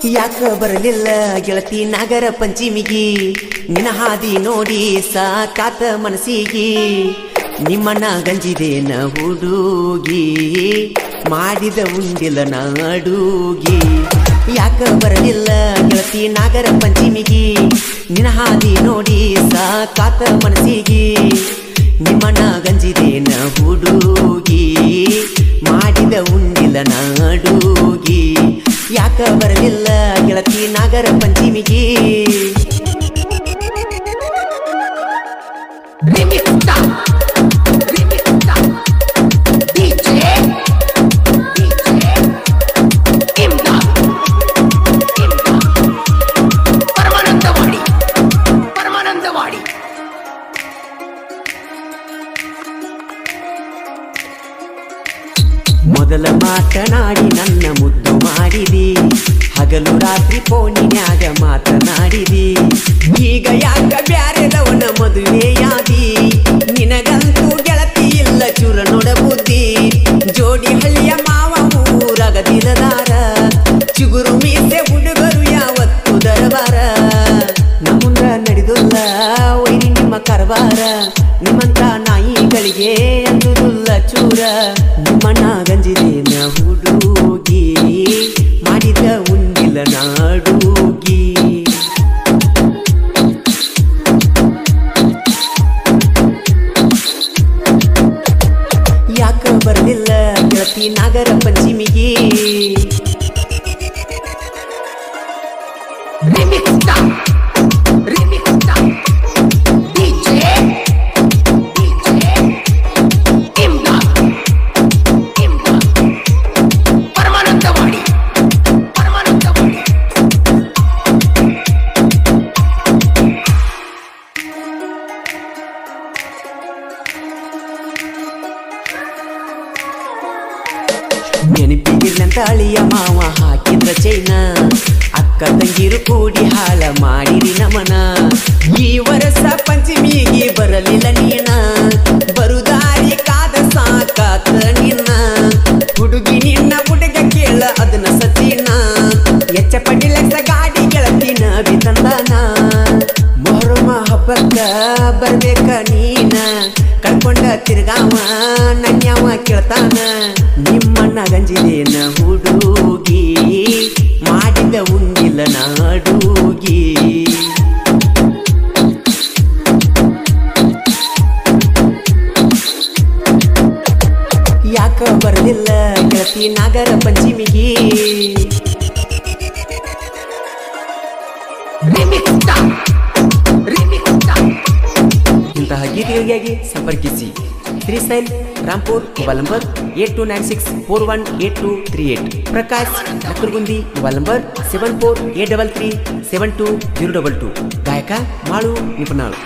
ಯಾಕ ಬರಲಿಲ್ಲ ಗೆಳತಿ ನಾಗರ ಪಂಚಮಿಗಿ ನಿನ ಹಾದಿ ನೋಡಿ ಸಾಕಾತ ಮನಸ್ಸಿಗಿ ನಿಮ್ಮಣ್ಣ ಗಂಜಿದೇನ ಹುಡುಗಿ ಮಾಡಿದ ಉಂಡಿಲ್ಲ ನಾಡುಗಿ ಯಾಕ ಬರಲಿಲ್ಲ ಗೆಳತಿ ನಾಗರ ಪಂಚಮಿಗಿ ನಿನ ಹಾದಿ ನೋಡಿ ಸಾಕಾತ ಮನಸ್ಸಿಗಿ ನಿಮ್ಮಣ್ಣ ಗಂಜಿದೇನ ಹುಡುಗಿ ಮಾಡಿದ ಉಂಡಿಲ್ಲ ನಾಡುಗಿ ಯಾಕ ಬರಲಿಲ್ಲ ಗೆಳತಿ ನಾಗರ ಪಂಚಮಿಗಿ Remixta, remixta, DJ, DJ, Imda, Imda, Paramanandawadi Paramanandawadi ಮೊದಲ ಮಾತನಾಡಿ ನನ್ನ ಮುದ್ದು ಮಾಡಿದಿ ಹಗಲು ರಾತ್ರಿ ಫೋನಿನ್ಯಾಗ ಮಾತನಾಡಿದಿ ಈಗ ಯಾಕ ಬ್ಯಾರೆದವನ ಮದುವೆಯಾದಿ ನಿನಗಂತೂ ಗೆಳತಿ ಇಲ್ಲ ಚೂರ ನೋಡ ಬುದ್ಧಿ ಜೋಡಿ ಹಳ್ಳಿಯ ಮಾವ ಊರಗದಿಲದಾರ ಚಿಗುರು ಮೀಸೆ ಹುಡುಗರು ಯಾವತ್ತು ದರಬಾರ ನಮ್ಮುಂದ ನಡೆದುಲ್ಲ ಒಯ್ರಿ ನಿಮ್ಮ ಕರಬಾರ ನಿಮ್ಮಂತ ನಾಯಿಗಳಿಗೆ ಅಂದುದುಲ್ಲ ಚೂರ ನಿಮ್ಮಣ್ಣ ಗಂಜಿದೇನ ಹುಡುಗಿ ಮಾಡಿದ ಉಂಡಿಲ್ಲ ನಾಡುಗಿ ಯಾಕ ಬರಲಿಲ್ಲ ಗೆಳತಿ ನಾಗರ ಪಂಚಮಿಗೆ Remixta, remixta, DJ, DJ, Imda, Imda, Paramanandawadi Paramanandawadi ನೆನಪಿಗಿಲ್ಲಂತ ಅಳಿಯ ಮಾವ ಹಾಕಿದ್ರ ಚೈನ ಅಕ್ಕ ತಂಗಿರು ಕೂಡಿ ಹಾಳ ಮಾಡಿರಿ ನಮನ ಈ ವರ್ಷ ಪಂಚಮಿಗೆ ಬರಲಿಲ್ಲ ನೀನ ಬರುದಾರಿ ಕಾದ ಸಾಕಾತ ನಿನ್ನ ಹುಡುಗಿ ನಿನ್ನ ಹುಡುಗ ಕೇಳ ಅದನ್ನ ಸಚಿನ ಎಚ್ಚ ಪಡಿಲೆಸ ಗಾಡಿ ಗೆಳತಿನ ಬಿತಂದನ ಮೊಹರಮ ಹಬ್ಬಕ್ಕ ಬರ್ಬೇಕ ನೀನ ಕಳ್ಕೊಂಡ ತಿರ್ಗಾವ ನನ್ಯಾವ ಕೇಳ್ತಾನ ನಿಮ್ಮಣ್ಣ ಗಂಜಿದೇನ ಹುಡುಗಿ ಮಾಡಿದ ಉಂಡಿಲ್ಲ ನಾಡುಗಿ ಯಾಕ ಬರಲಿಲ್ಲ ಗೆಳತಿ ನಾಗರ ಪಂಚಮಿಗೆ Remixta, remixta, ಇಂತಹ ಗೀತೆಗಳಿಗಾಗಿ ಸಂಪರ್ಕಿಸಿ ತ್ರೀ ಸೈಲ್ Rampur mobile number eight two nine six four one eight two three eight Prakash Nakalgundi mobile number seven four eight double three seven two zero double two ಗಾಯಕ ಮಾಳು ನಿಪುಣಾಳು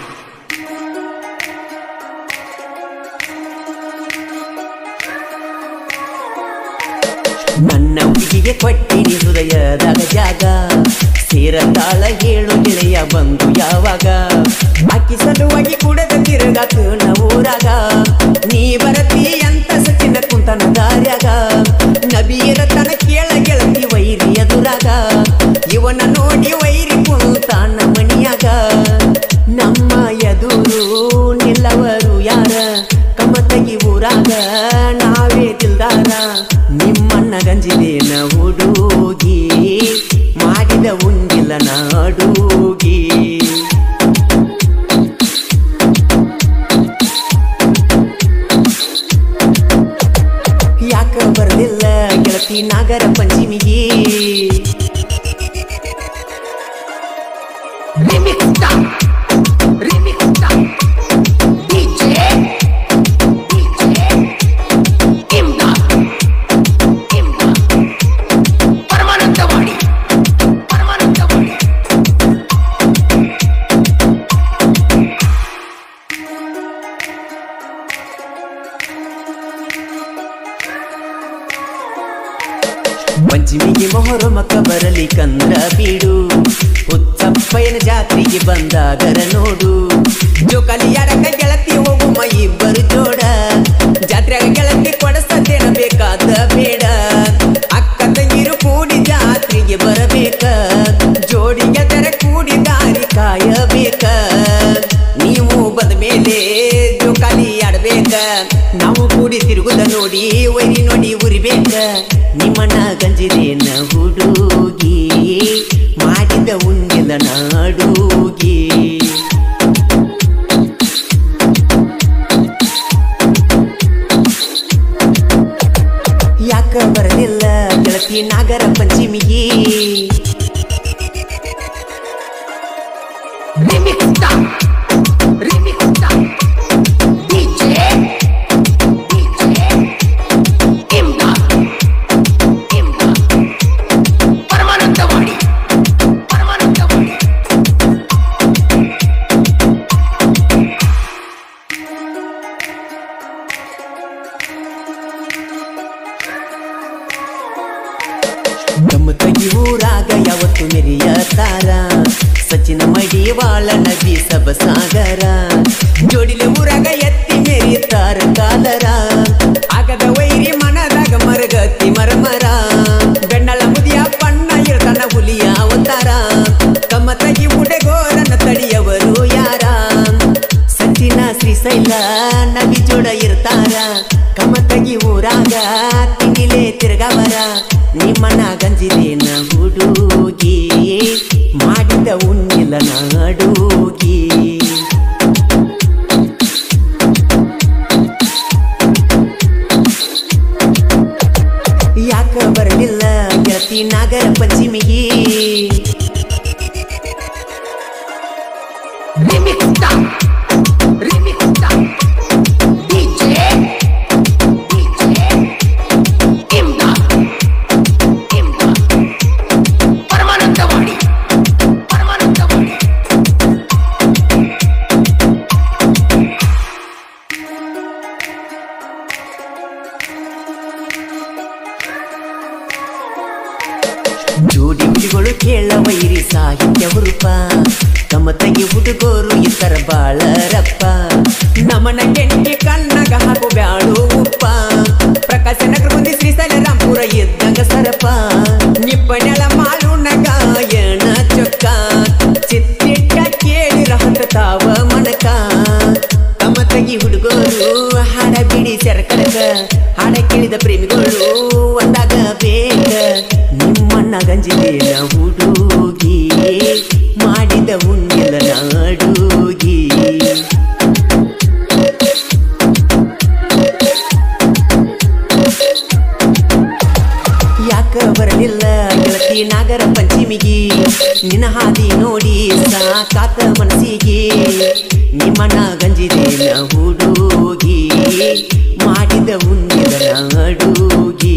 ನನ್ನ ಹುಡುಗಿಗೆ ಕೊಟ್ಟಿನಿ ಹೃದಯದಾಗ ಜಾಗ ಸೇರತಾಳ ಹೇಳು ಗೆಳೆಯ ಬಂದು ಯಾವಾಗ ಅಕ್ಕಿ ಸಲುವಾಗಿ ಕುಡದ ತಿರುಗಾತು ಊರಾಗ ನೀ ಬರತಿ ಅಂತ ಸಚಿನ ಕುಂತನ ದಾರ್ಯಾಗ ನಬಿಯರ ತನ ಕೇಳ ಗೆಳತಿ ವೈರಿ ಎದುರಾಗ ಇವನ ನೋಡಿ ವೈರಿ ಕುಂತಾನ ಮನಿಯಾಗ ನಮ್ಮ ಎದುರು ನಿಲ್ಲವರು ಯಾರ ಕಮತಗಿ ಊರಾಗ ನಾವೇ ತಿಲ್ದಾರ ನಿಮ್ಮಣ್ಣ ಗಂಜಿದೇನ ಹುಡುಗಿ ಮಾಡಿದ ಉಂಡಿಲ್ಲ ನಾಡುಗಿ ಯಾಕ ಬರಲಿಲ್ಲ ಗೆಳತಿ ನಾಗರ ಪಂಚಮಿಗೆ remixta, remixta, DJ, DJ, Imda, Imda, Paramanandawadi Paramanandawadi ಪಂಚಮಿಗೆ ಮೊಹರಮಕ್ಕ ಬರಲಿ ಕಂದ್ರ ಬೀಡು ಹುಚ್ಚಪ್ಪಯ್ಯನ ಜಾತ್ರೆಗೆ ಬಂದಾಗರ ನೋಡು ಜೋಕಾಲಿಯಾಡಕ ಗೆಳತಿ ಹೋಗುಮ ಇಬ್ಬರು ಜೋಡ ಜಾತ್ರೆಗ ಗೆಳತಿ ಕೊಡಸತೇನ ಬೇಕಾದ ಬೇಡ ಅಕ್ಕ ತಂಗಿರು ಕೂಡಿ ಜಾತ್ರೆಗೆ ಬರಬೇಕ ಮನ್ಯಾಗ ನಾವು ಕೂಡಿ ತಿರುಗುದ ನೋಡಿ ವೈರಿ ನೋಡಿ ಉರಿಬೇಕ ನಿಮ್ಮಣ್ಣ ಗಂಜಿದೇನ ಹುಡುಗಿ ಮಾಡಿದ ಉಂಡಿಲ್ಲ ನಾಡುಗಿ ಯಾಕ ಬರಲಿಲ್ಲ ಗೆಳತಿ ನಾಗರ ಪಂಚಮಿಗೆ Remix Star. Remix Star. DJ. DJ. Imdad. Imdad. Paramanandawadi Paramanandawadi ನಮ್ಮ ತಂಗಿ ಊರಾಗ ಯಾವತ್ತು ಮೆರಿಯ ತಾರ ಸಚಿನ ಮಡಿವಾಳ ನದಿ ಸಬಸಾಗರ ಜೋಡಿಲೆ ಊರಾಗ ಎತ್ತಿ ಮೆರಿತಾರ ಕಾಲರ ಆಗದ ವೈರಿ ಮನದಾಗ ಮರಗತಿ ಮರಮರ ಬೆಣ್ಣಳ ಮುದಿಯ ಬಣ್ಣ ಇರ್ತಾನ ಹುಲಿಯ ಅವತಾರ ತಮ್ಮ ತಗಿ ಉಡೆಗೋರನ ತಡಿಯವರು ಯಾರ ಸಚಿನ ಶ್ರೀಶೈಲ ನವಿ ಜೋಡ ಇರ್ತಾರ ಕಮತಗಿ ಊರಾಗ ತಿಂಗಿಲೆ ತಿರ್ಗವರ ನಿಮ್ಮನ ಗಂಜಿದೇನ ಹುಡುಗಿ ಮಾಡಿದ ಉಣ್ಣಿಲ್ಲ ನಾಡುಗಿ ಯಾಕ ಬರಲಿಲ್ಲ ಗೆಳತಿ ನಾಗರ ಪಂಚಮಿಗೆ Remix Star. Remix Star. DJ. DJ. Imdad. Imdad. Paramanandawadi Paramanandawadi ಜೋಡಿ ಹುಡುಗಳು ಕೇಳ ವೈರಿ ಸಾಹಿತ್ಯ ಹುರುಪ ಕಮತಗಿ ಹುಡುಗೋರು ಇತರ ಬಾಳರಪ್ಪ ನಮನ ಕೆಂಟಿ ಕಣ್ಣಗ ಹಾಕು ಬ್ಯಾಳು ಉಪ್ಪ ಪ್ರಕಾಶ ನಗರ ಮುಂದೆ ಶ್ರೀಶೈಲ ರಾಂಪುರ ಇದ್ದಂಗ ಸರಪ ನಿಪ್ಪನೆಳ ಮಾಲು ನಗಾಯಣ ಚೊಕ್ಕ ಚಿತ್ತಿಟ್ಟ ಕೇಳಿ ರಹತ ತಾವ ಮನಕ ಕಮತಗಿ ಹುಡುಗರು ಹಾಡ ಬಿಡಿ ಸೆರಕಡಕ ಹಾಡ ಕೇಳಿದ ಪ್ರೇಮಿಗಳು ಒಂದಾಗ ಬೇಕ ನಿಮ್ಮಣ್ಣ ಗಂಜಿನ ಹುಡುಗಿ ಮಾಡಿದ ಉಣ್ಣಿಲ ನಾಡುಗಿ ಯಾಕ ಬರಲಿಲ್ಲ ಗೆಳತಿ ನಾಗರ ಪಂಚಮಿಗೆ ನಿನ್ನ ಹಾದಿ ನೋಡಿ ಸಾಕಾತ ಮನಸ್ಸಿಗೆ ನಿಮ್ಮಣ್ಣ ಗಂಜಿದೇನ ಹುಡುಗಿ ಮಾಡಿದ ಉಣ್ಣಿದ ನಾಡುಗಿ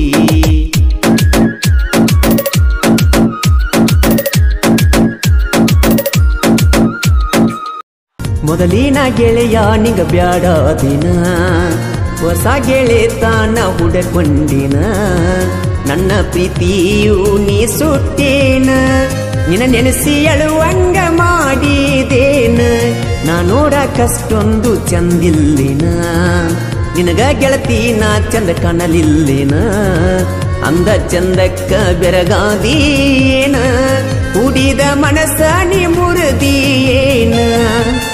ಮೊದಲಿನ ಗೆಳೆಯ ನಿಗ ಬ್ಯಾಡ ದಿನ ಹೊಸ ಗೆಳೆತಾನ ಹುಡಕೊಂಡಿನ ನನ್ನ ಪ್ರೀತಿಯು ನೀ ಸುಟ್ಟೇನ ನಿನ್ನ ನೆನೆಸಿ ಅಳುವಂಗ ಮಾಡಿದೇನ ನಾ ನೋಡಕಷ್ಟೊಂದು ಚಂದಿಲ್ಲಿನ ನಿನಗ ಗೆಳತಿ ನಾ ಚಂದ ಕಾಣಲಿಲ್ಲಿನ ಅಂದ ಚಂದಕ್ಕ ಬೆರಗಾದೀನ ಕುಡಿದ ಮನಸ್ಸ ನೀ ಮುರಿದಿಯೇನ